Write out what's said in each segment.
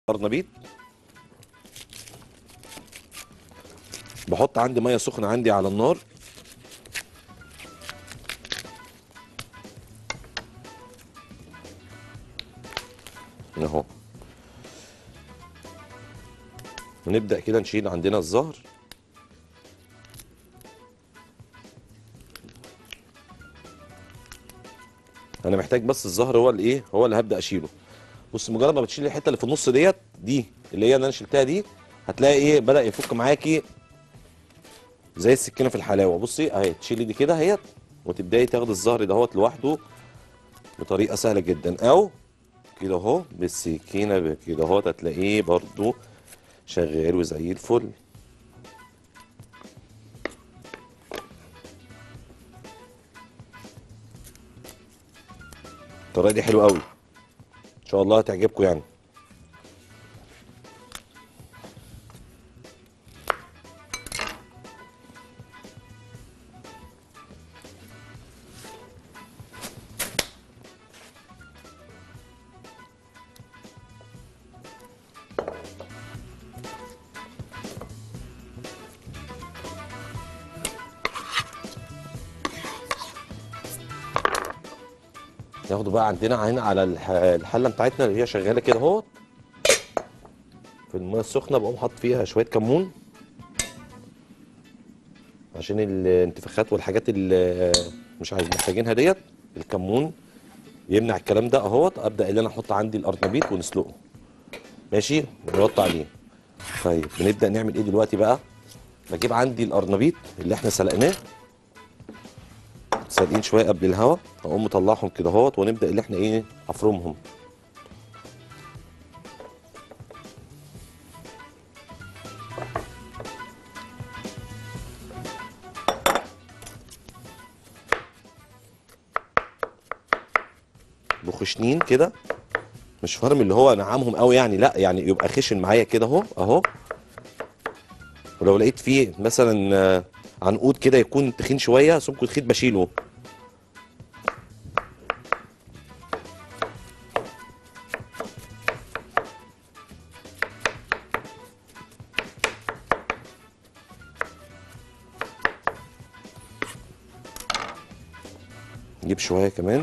قرنبيط بحط عندي ميه سخنه عندي على النار اهو ونبدا كده نشيل عندنا الزهر انا محتاج بس الزهر هو الايه هو اللي هبدا اشيله بص مجرد ما بتشيل الحته اللي في النص ديت دي اللي هي اللي انا شلتها دي هتلاقي ايه بدا يفك معاكي زي السكينه في الحلاوه بصي اهي تشيلي دي كده اهيت وتبداي تاخدي الزهر دهوت لوحده بطريقه سهله جدا او كده اهو بالسكينه كده اهوت هتلاقيه برضو شغال وزي الفل الطريقه دي حلوه قوي ان شاء الله هتعجبكم يعني ناخده بقى عندنا هنا على الح- الحله بتاعتنا اللي هي شغاله كده اهوت في الميه السخنه بقوم حاطط فيها شويه كمون عشان الانتفاخات والحاجات اللي مش عايز محتاجينها ديت الكمون يمنع الكلام ده اهوت ابدا اللي انا احط عندي القرنبيط ونسلقه ماشي ونحط عليه طيب بنبدا نعمل ايه دلوقتي بقى بجيب عندي القرنبيط اللي احنا سلقناه سالقين شويه قبل الهوا اقوم مطلعهم كده اهوت ونبدا اللي احنا ايه افرمهم بخشنين كده مش فرم اللي هو نعمهم قوي يعني لا يعني يبقى خشن معايا كده اهو اهو ولو لقيت فيه مثلا آه، عنقود كده يكون تخين شويه سمكه تخين بشيله نجيب شويه كمان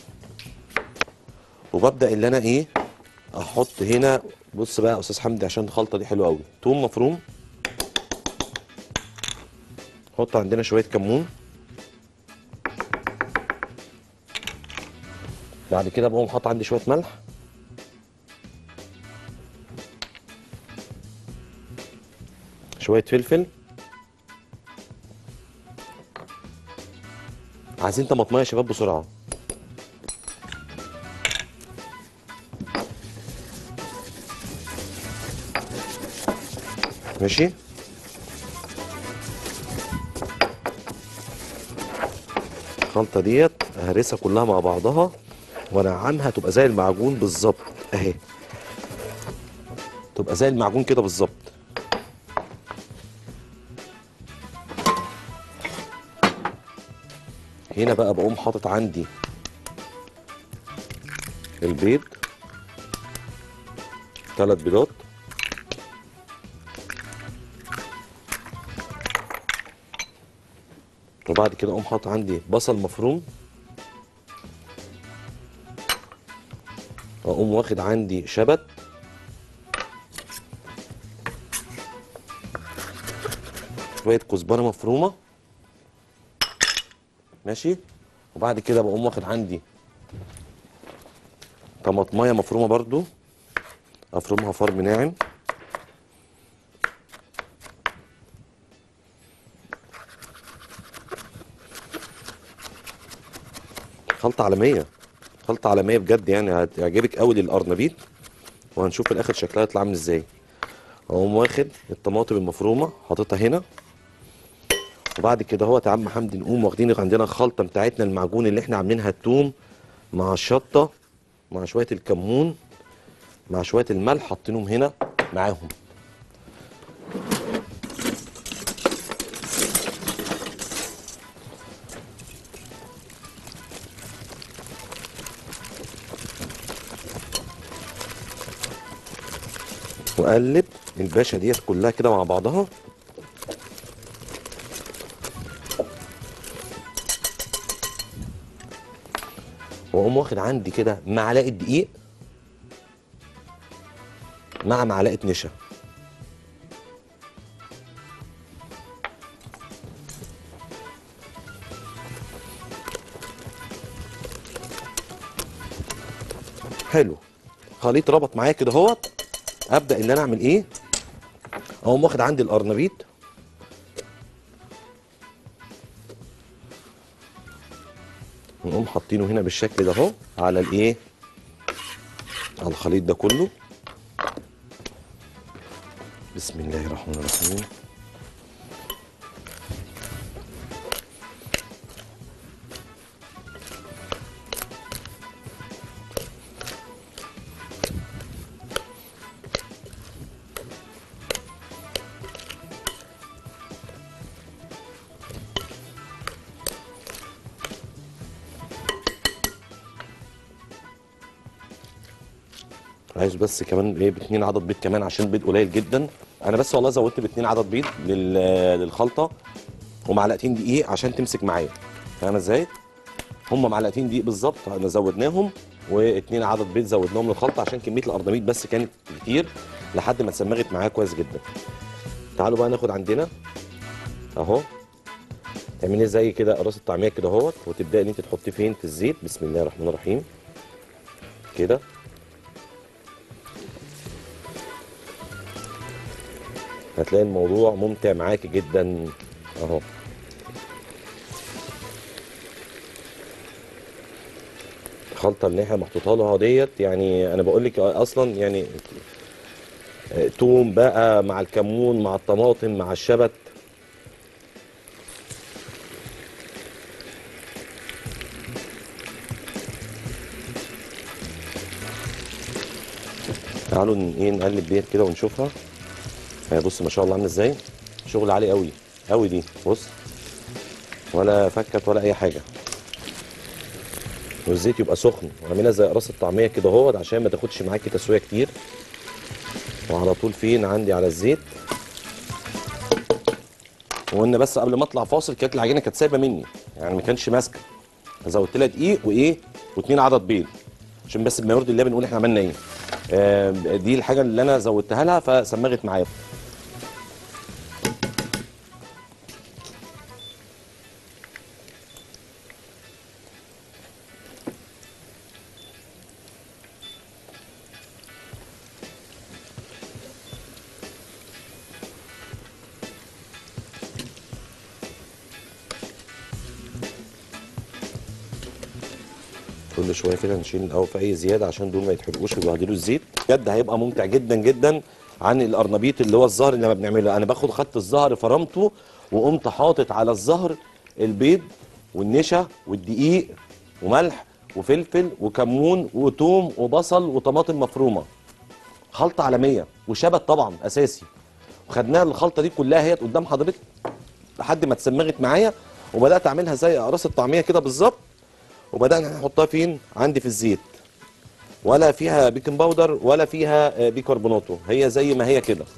وببدا اللي انا ايه احط هنا بص بقى يا استاذ حمدي عشان الخلطه دي حلوه قوي توم مفروم نحط عندنا شويه كمون بعد كده بقوم حاطط عندي شويه ملح شويه فلفل عايزين طماطمايه يا شباب بسرعه ماشي الخلطه ديت هرسها كلها مع بعضها وانعمها تبقى زي المعجون بالظبط اهي تبقى زي المعجون كده بالظبط هنا بقى بقوم حاطط عندي البيض ثلاث بيضات وبعد كده اقوم حاطط عندي بصل مفروم واقوم واخد عندي شبت شويه كزبره مفرومه ماشي وبعد كده بقوم واخد عندي طماطمايه مفرومه برضو افرمها فرم ناعم خلطة عالمية خلطة عالمية بجد يعني هتعجبك قوي للقرنبيط وهنشوف في الاخر شكلها يطلع عامل ازاي اقوم واخد الطماطم المفرومة حاططها هنا وبعد كده اهوت يا عم حمدي نقوم واخدين عندنا الخلطة بتاعتنا المعجون اللي احنا عاملينها التوم مع الشطة مع شوية الكمون مع شوية الملح حاطينهم هنا معاهم واقلب الباشا ديت كلها كده مع بعضها واقوم واخد عندي كده معلقه دقيق مع معلقه نشا حلو خليط ربط معايا كده اهوت ابدا ان انا اعمل ايه اقوم واخد عندي القرنبيط ونقوم حاطينه هنا بالشكل ده اهو على الايه على الخليط ده كله بسم الله الرحمن الرحيم عايز بس كمان ايه باتنين عدد بيض كمان عشان البيض قليل جدا انا بس والله زودت باتنين عدد بيض لل- للخلطه ومعلقتين دقيق عشان تمسك معايا فاهم ازاي هم معلقتين دقيق بالظبط احنا زودناهم واتنين عدد بيض زودناهم للخلطه عشان كميه القرنبيط بس كانت كتير لحد ما اتسمغت معايا كويس جدا تعالوا بقى ناخد عندنا اهو تعملي زي كده راس الطعميه كده اهوت وتبداي ان انت تحطيه فين في الزيت بسم الله الرحمن الرحيم كده هتلاقي الموضوع ممتع معاكي جدا اهو الخلطه اللي احنا محطوطه لها ديت يعني انا بقول لك اصلا يعني آه، توم بقى مع الكمون مع الطماطم مع الشبت تعالوا ن- ايه نقلب ديت كده ونشوفها هي بص ما شاء الله عامله ازاي شغل عالي قوي قوي دي بص ولا فكت ولا اي حاجه والزيت يبقى سخن وعاملها زي راس الطعميه كده اهوت عشان ما تاخدش معاكي تسويه كتير وعلى طول فين عندي على الزيت وقلنا بس قبل ما اطلع فاصل كانت العجينه كانت سايبه مني يعني ما كانش ماسكه زودت لها دقيق وايه واتنين عدد بيض عشان بس بما يرضي الله بنقول احنا عملنا ايه آه، دي الحاجه اللي انا زودتها لها فسمغت معايا كل شويه كده نشيل الاول في اي زياده عشان دول ما يتحرقوش ويبهدلوا الزيت بجد هيبقى ممتع جدا جدا عن القرنبيط اللي هو الزهر اللي ما بنعمله انا باخد خدت الزهر فرمته وقمت حاطط على الزهر البيض والنشا والدقيق وملح وفلفل وكمون وتوم وبصل وطماطم مفرومه خلطه عالميه وشبت طبعا اساسي وخدناها الخلطه دي كلها هي قدام حضرتك لحد ما اتسمغت معايا وبدات اعملها زي اقراص الطعميه كده بالظبط وبدانا نحطها فين عندي في الزيت ولا فيها بيكنج باودر ولا فيها آه، بيكربوناتو هي زي ما هي كده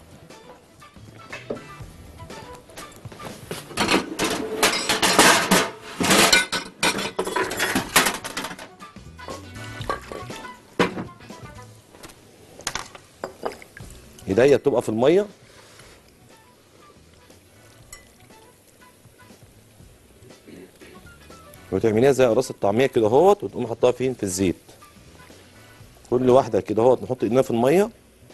ايديا بتبقى في الميه وتعمليها زي قراص الطعميه كده اهوت وتقوم حطها فين في الزيت كل واحده كده اهوت نحط ايدينا في الميه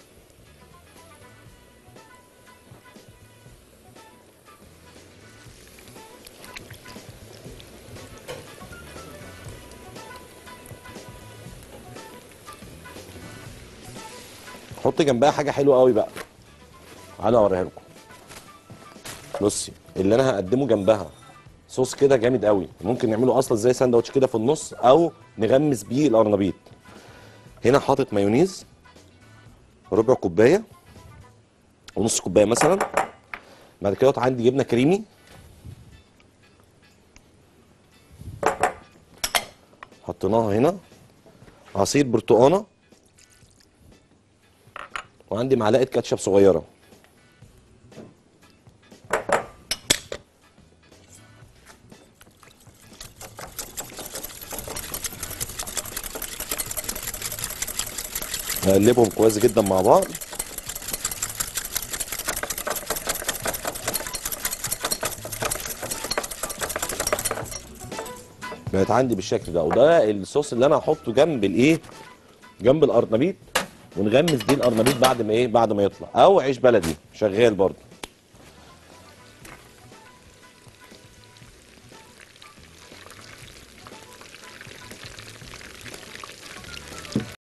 حط جنبها حاجه حلوه قوي بقى تعالوا اوريها لكم بصي اللي انا هقدمه جنبها صوص كده جامد قوي ممكن نعمله اصلا زي ساندوتش كده في النص او نغمس بيه القرنبيط هنا حاطط مايونيز ربع كوبايه ونص كوبايه مثلا بعد كده عندي جبنه كريمي حطيناها هنا عصير برتقانه وعندي معلقه كاتشب صغيره نقلبهم كويس جدا مع بعض بقت عندي بالشكل ده وده الصوص اللي انا هحطه جنب الايه جنب القرنبيط ونغمس بيه القرنبيط بعد ما ايه بعد ما يطلع او عيش بلدي شغال برضه